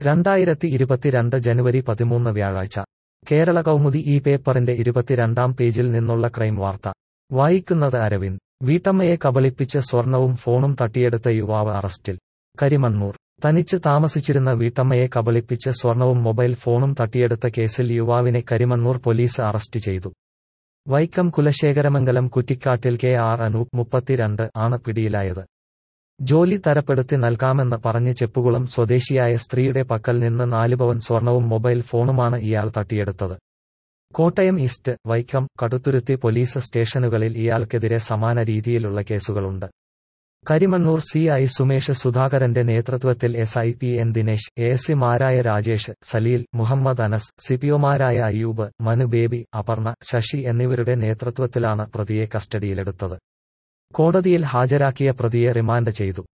രണ്ടായിരത്തി ഇരുപത്തിരണ്ട് ജനുവരി പതിമൂന്ന് വ്യാഴാഴ്ച കേരള കൗമുദി ഈ പേപ്പറിന്റെ ഇരുപത്തിരണ്ടാം പേജിൽ നിന്നുള്ള ക്രൈം വാർത്ത വായിക്കുന്നത് അരവിന്ദ് വീട്ടമ്മയെ കബളിപ്പിച്ച് സ്വർണവും ഫോണും തട്ടിയെടുത്ത യുവാവ് അറസ്റ്റിൽ കരിമണ്ണൂർ തനിച്ച് താമസിച്ചിരുന്ന വീട്ടമ്മയെ കബളിപ്പിച്ച് സ്വർണവും മൊബൈൽ ഫോണും തട്ടിയെടുത്ത കേസിൽ യുവാവിനെ കരിമണ്ണൂർ പോലീസ് അറസ്റ്റ് ചെയ്തു വൈക്കം കുലശേഖരമംഗലം കുറ്റിക്കാട്ടിൽ കെ ആർ അനൂപ് മുപ്പത്തിരണ്ട് ആണ് പിടിയിലായത് ജോലി തരപ്പെടുത്തി നൽകാമെന്ന് പറഞ്ഞ് ചെപ്പുകുളം സ്വദേശിയായ സ്ത്രീയുടെ പക്കൽ നിന്ന് നാല് പവൻ സ്വർണവും മൊബൈൽ ഫോണുമാണ് ഇയാൾ തട്ടിയെടുത്തത് കോട്ടയം ഈസ്റ്റ് വൈക്കം കടുത്തുരുത്തി പോലീസ് സ്റ്റേഷനുകളിൽ ഇയാൾക്കെതിരെ സമാന രീതിയിലുള്ള കേസുകളുണ്ട് കരിമണ്ണൂർ സി ഐ സുമേഷ് സുധാകരന്റെ നേതൃത്വത്തിൽ S I P N Dinesh A സിമാരായ രാജേഷ് സലീൽ മുഹമ്മദ് അനസ് സിപിഒമാരായ അയ്യൂബ് മനു ബേബി അപർണ ശശി എന്നിവരുടെ നേതൃത്വത്തിലാണ് പ്രതിയെ കസ്റ്റഡിയിലെടുത്തത് കോടതിയിൽ ഹാജരാക്കിയ പ്രതിയെ റിമാൻഡ് ചെയ്തു